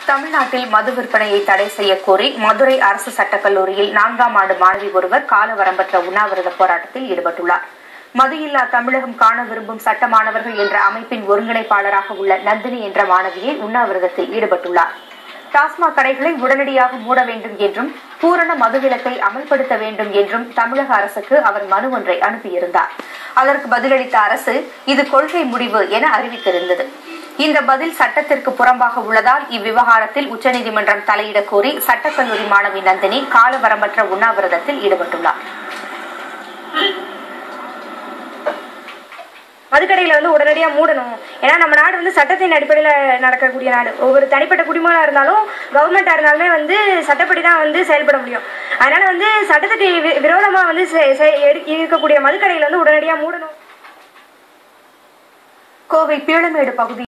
தமிழ்நாட்டில் மது விற்பனையை தடை செய்ய கோரி மதுரை அரசு சட்டக் கல்லூரியில் நான்காம் ஆண்டு மாணவி ஒருவர் காலவரம்பற்ற உண்ணாவிரத போராட்டத்தில் ஈடுபட்டுள்ளார் மது இல்லா தமிழகம் காண விரும்பும் சட்ட மாணவர்கள் என்ற அமைப்பின் ஒருங்கிணைப்பாளராக உள்ள நந்தினி என்ற மாணவியை உண்ணாவிரதத்தில் ஈடுபட்டுள்ளார் டாஸ்மாக் கடைகளை உடனடியாக மூட வேண்டும் என்றும் பூரண மதுவிலக்கை அமல்படுத்த வேண்டும் என்றும் தமிழக அரசுக்கு அவர் மனு ஒன்றை அனுப்பியிருந்தார் அதற்கு பதிலளித்த அரசு இது கொள்கை முடிவு என அறிவித்திருந்தது இந்த பதில் சட்டத்திற்கு புறம்பாக உள்ளதால் இவ்விவகாரத்தில் உச்சநீதிமன்றம் தலையிடக் கோரி சட்டக்கல்லூரி மாணவி நந்தினி காலவரம்பற்ற உண்ணாவிரதத்தில் ஈடுபட்டுள்ளார் மதுக்கடைகளை வந்து உடனடியாக மூடணும் ஏன்னா நம்ம நாடு வந்து சட்டத்தின் அடிப்படையில் நடக்கக்கூடிய நாடு ஒவ்வொரு தனிப்பட்ட குடிமகனாக இருந்தாலும் கவர்மெண்ட்டாக இருந்தாலுமே வந்து சட்டப்படி தான் வந்து செயல்பட முடியும் அதனால வந்து சட்டத்துக்கு வி- விரோதமா வந்து செ- செ- எடு- இருக்கக்கூடிய மதுக்கடைகளை வந்து உடனடியாக மூடணும் கோவை பீளமேடு பகுதி